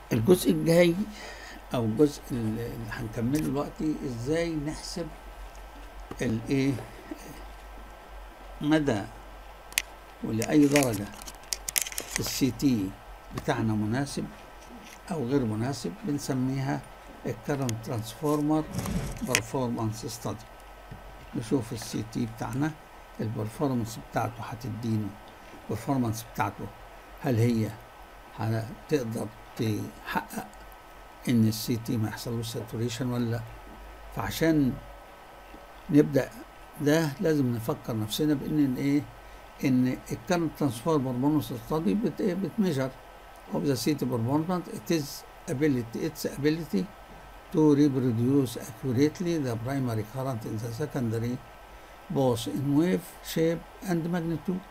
الجزء الجاي او الجزء اللي هنكمله دلوقتي ازاي نحسب الايه مدى ولاي درجه السي تي بتاعنا مناسب او غير مناسب بنسميها الكرنت ترانسفورمر برفورمانس ستادي نشوف السي تي بتاعنا البرفورمانس بتاعته هتدينا البرفورمانس بتاعته هل هي هتقدر تحقق ان السي تي ما يحصلوش ساتوريشن ولا لا فعشان نبدا ده لازم نفكر نفسنا بان ايه ان الكرنت ترانسفورمر بونس ستادي بت بتميجر of the city performance it is ability its ability to reproduce accurately the primary current in the secondary both in wave shape and magnitude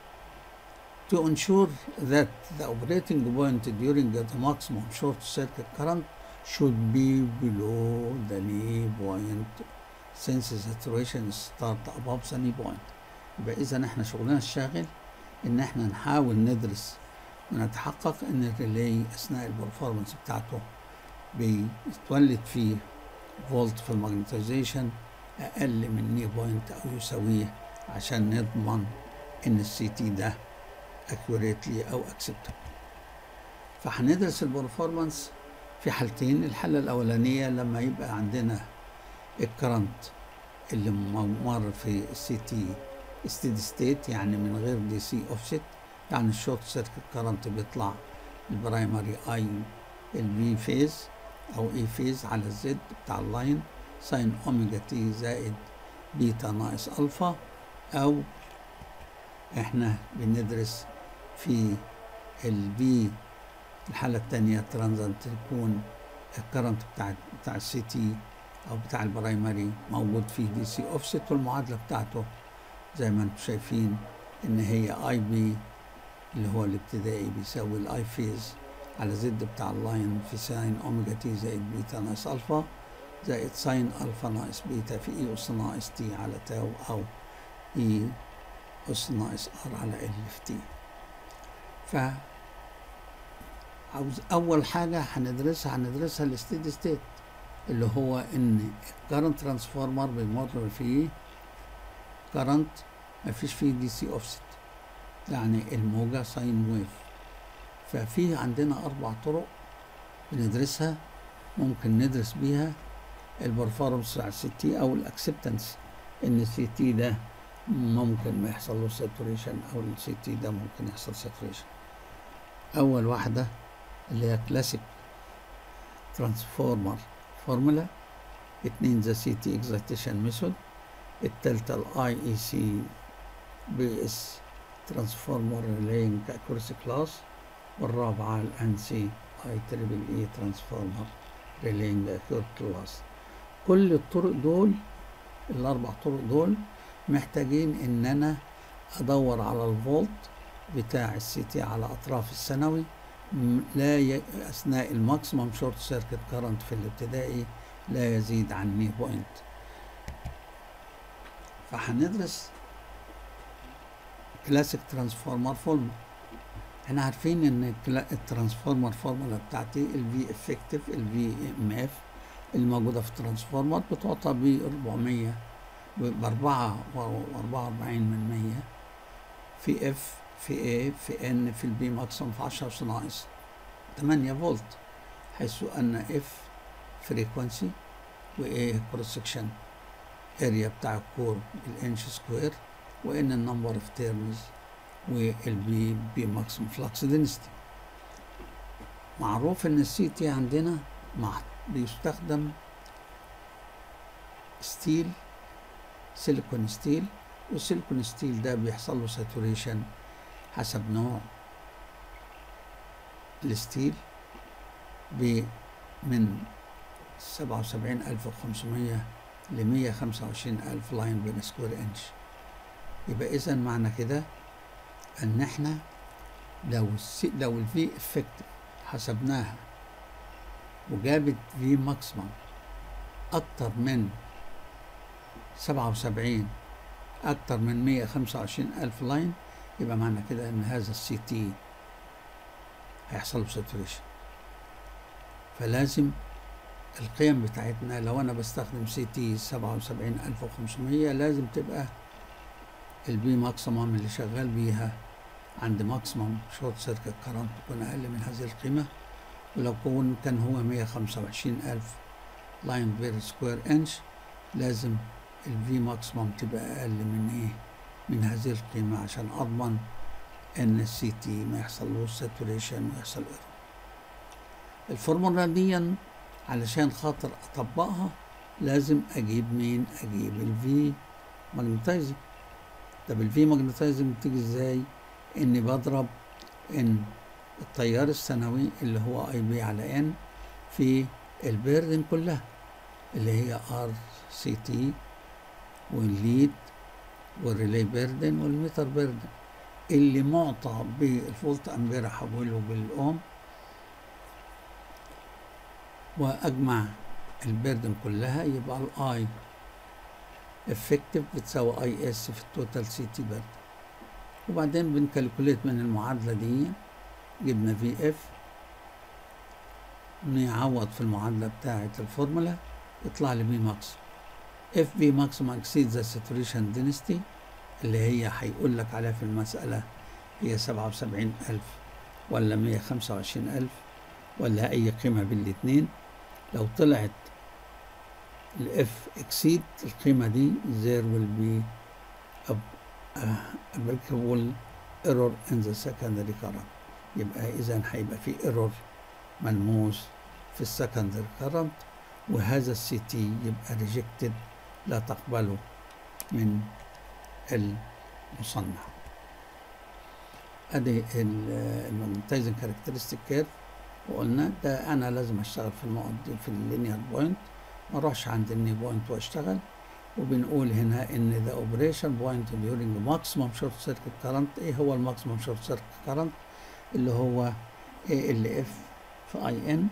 to ensure that the operating point during the maximum short circuit current should be below the knee point since the saturation start above the knee point يبقى اذا احنا شغلنا الشاغل ان احنا نحاول ندرس ونتحقق ان الريلي اثناء البرفورمانس بتاعته بيتولد فيه فولت في الماجنتيزيشن اقل من ني بوينت او يساويه عشان نضمن ان السي تي ده اكيوريتلي او اكسبتبل فهندرس البرفورمانس في حالتين الحالة الأولانية لما يبقى عندنا الكرنت اللي مر في السي تي ستيدي ستيت يعني من غير دي سي اوفست يعني الشورت سيركت كرنت بيطلع البرايمري اي البي فيز او اي فيز على الزد بتاع اللاين ساين اوميجا تي زائد بيتا ناقص الفا او احنا بندرس في البي الحالة التانية ترانزنت يكون الكرنت بتاع بتاع السي تي او بتاع البرايمري موجود فيه دي سي اوفست والمعادلة بتاعته زي ما انتم شايفين ان هي اي بي اللي هو الابتدائي بيساوي الاي فيز على زد بتاع اللاين في ساين اوميجا تي زائد بيتا ناقص الفا زائد ساين الفا ناقص بيتا في اي اس ناقص تي على تاو او اي اس ناقص ار على ال في تي ف عاوز اول حاجه هندرسها هندرسها الستيدي ستيت اللي هو ان الكرنت ترانسفورمر بيمر فيه كرنت مفيش فيه دي سي اوفست يعني الموجة ساين ويف ففي عندنا أربع طرق بندرسها ممكن ندرس بيها البرفورمانس على السي تي أو الأكسبتنس إن السي تي ده ممكن ما يحصل له ساتوريشن أو السي تي ده ممكن يحصل ساتوريشن أول واحدة اللي هي كلاسيك ترانسفورمر فورمولا اتنين ذا سي تي اكزيتيشن ميثود التالتة الاي اي سي بي اس ترانسفورمر ريلينج اكورسي كلاس والرابعة الانسي اي تريبل اي ترانسفورمر ريلينج اكور كلاس كل الطرق دول الاربع طرق دول محتاجين ان انا ادور على الفولت بتاع السي تي على اطراف الثانوي لا ي... اثناء الماكسيمم شورت سيركت كارنت في الابتدائي لا يزيد عن ني بوينت فهندرس كلاسيك ترانسفورمر فورمولا احنا عارفين ان الترانسفورمر فورمولا بتاعتي الفي افكتيف الفي ام اف الموجوده في الترانسفورمر بتعطى ب 400 ب 4 و44 من 100 في اف في اي في ان في البي ماكسيمم في 10 اس ناقص 8 فولت حيث ان اف فريكونسي وايه كروس سكشن اريا بتاع الكور بالانش سكوير وان النمبر اوف تيرمز والبي بي ماكسيمم فلكس دينستي معروف ان السي تي عندنا مع بيستخدم ستيل سيليكون ستيل والسيليكون ستيل ده بيحصل له ساتوريشن حسب نوع الستيل ب من سبعة وسبعين ألف وخمسمية لمية خمسة وعشرين ألف لاين بين سكوير إنش يبقى إذا معنى كده إن إحنا لو السي لو الفي افكتيف حسبناها وجابت في ماكسيمم أكتر من سبعة وسبعين أكتر من مية خمسة وعشرين ألف لاين يبقى معنى كده إن هذا السي تي هيحصل له ساتوريشن فلازم القيم بتاعتنا لو انا بستخدم سي تي 77500 لازم تبقى البي ماكسيمم اللي شغال بيها عند ماكسيمم شورت سيركت كرنت تكون اقل من هذه القيمه ولو كون كان هو 125000 لاين بير سكوير انش لازم الفي ماكسيمم تبقى اقل من ايه من هذه القيمه عشان اضمن ان السي تي ما يحصلوش ساتوريشن ويحصل ايرور الفورمولا دي علشان خاطر اطبقها لازم اجيب مين اجيب الفي ماجنتايزنج طب الفي ماجنتايزنج بتيجي ازاي اني بضرب ان التيار السنوي اللي هو اي بي على ان في البيردن كلها اللي هي ار سي تي والليد والريلي بيردن والميتر بيردن اللي معطى بالفولت امبير احوله بالاوم واجمع البيردن كلها يبقى الاي افكتيف بتساوي اي اس في التوتال سي تي بيردن وبعدين بنكالكوليت من المعادله دي جبنا في اف نعوض في المعادله بتاعه الفورمولا يطلع لي بي ماكس اف بي ماكسيمم اكسيد ذا ساتوريشن دينستي اللي هي هيقول لك عليها في المسألة هي سبعة وسبعين ألف ولا مية خمسة وعشرين ألف ولا أي قيمة بالاتنين لو طلعت الاف اكسيد القيمة دي there will be a, a applicable error in the secondary current يبقى إذا هيبقى في ايرور ملموس في السكندري كرنت وهذا السي تي يبقى ريجكتد لا تقبله من المصنع ادي الماجنتايزنج كاركترستيك كيرف وقلنا ده انا لازم اشتغل في النقط دي في اللينير بوينت ما اروحش عند الني بوينت واشتغل وبنقول هنا ان ذا اوبريشن بوينت ديورنج ماكسيمم شورت سيركت كارنت ايه هو الماكسيمم شورت سيركت كارنت اللي هو اي ال اف في اي ان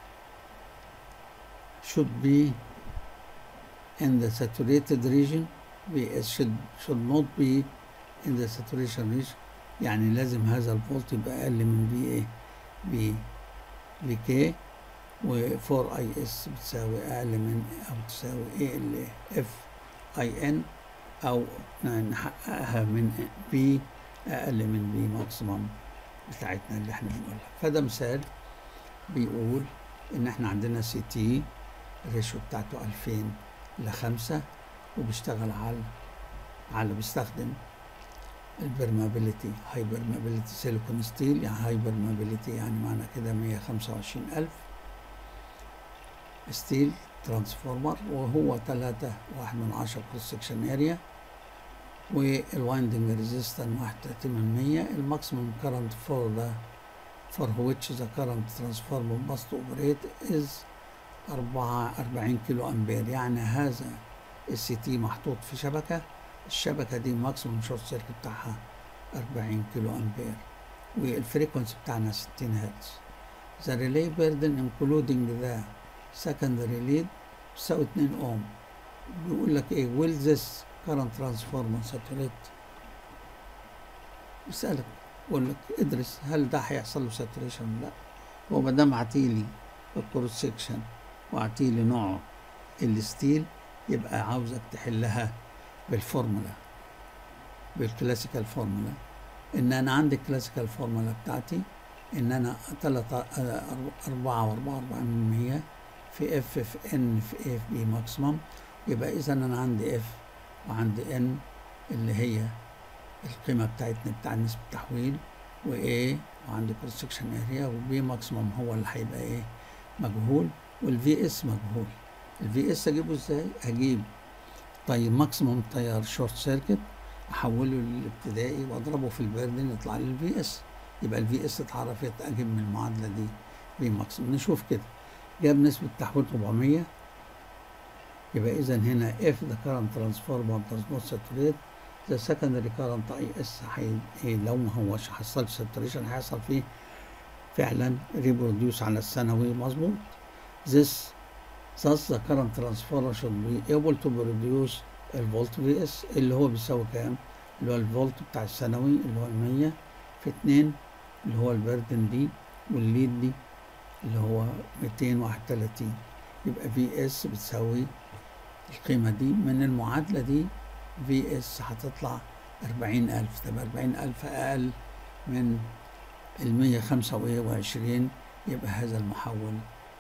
should be in the saturated region VS should, should not be in the saturation region يعني لازم هذا الفولت يبقى أقل من في ايه في في كي و 4 اي اس بتساوي أقل من أو تساوي اي ال اف اي ان أو نحققها من بي أقل من بي ماكسيمم بتاعتنا اللي احنا بنقولها فده مثال بيقول إن احنا عندنا سي تي الريشيو بتاعته 2000 لخمسة وبيشتغل على على بيستخدم البرمابيليتي هاي برمابيليتي سيليكون ستيل يعني هاي برمابيليتي يعني معنى كده 125 ألف ستيل ترانسفورمر وهو تلاتة واحد من عشرة كروس سكشن اريا والوايندنج ريزيستن واحد وتلاتين من مية الماكسيموم كارنت فور ذا for which the current transformer must operate is أربعة أربعين كيلو أمبير يعني هذا السي تي محطوط في شبكة الشبكة دي ماكسيموم شورت سيركت بتاعها 40 كيلو أمبير والفريكونسي بتاعنا 60 هرتز The relay burden including the secondary lead بتساوي 2 أوم بيقول لك إيه will this current transformer saturate بيسألك بيقول لك ادرس هل ده هيحصل له ساتوريشن ولا لا هو ما دام عطيلي الكروس سكشن وعطيلي نوع الستيل يبقى عاوزك تحلها بالفورمولا بالكلاسيكال فورمولا ان انا عندي الكلاسيكال فورمولا بتاعتي ان انا تلاتة أربعة وأربعة أربعة من مية في اف في ان في اف بي ماكسيمم يبقى إذا أنا عندي اف وعندي ان اللي هي القيمة بتاعتنا بتاع نسبة التحويل و A وعندي كروس سكشن اريا وبي ماكسيمم هو اللي هيبقى ايه مجهول والفي اس مجهول الفي اس اجيبه ازاي؟ اجيب طيب ماكسيموم تيار شورت سيركت احوله للابتدائي واضربه في البيردن يطلع لي الفي اس يبقى الفي اس اتعرفت اجيب من المعادله دي في ماكسيموم نشوف كده جاب نسبه تحويل 400 يبقى اذا هنا اف ذا كارنت ترانسفورمر does not saturate the secondary current اي اس لو ما هوش حصل ساتوريشن هيحصل فيه فعلا ريبروديوس على الثانوي مظبوط this thus the current transformer should be able to produce الفولت في اس اللي هو بيساوي كام؟ اللي هو الفولت بتاع الثانوي اللي هو المية في اتنين اللي هو البردن دي والليد دي اللي هو 231 يبقى في اس بتساوي القيمة دي من المعادلة دي في اس هتطلع 40000 طب 40000 أقل من ال 125 يبقى هذا المحول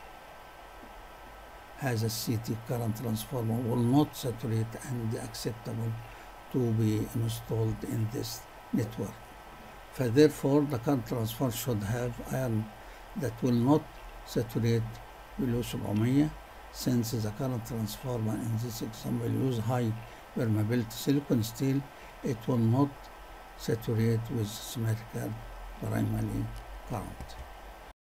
هذا السي تي current transformer will not saturate and acceptable to be installed in this network. Therefore, the current transformer should have iron that will not saturate below 700 since the current transformer in this example use high permeability silicon steel it will not saturate with symmetrical primary current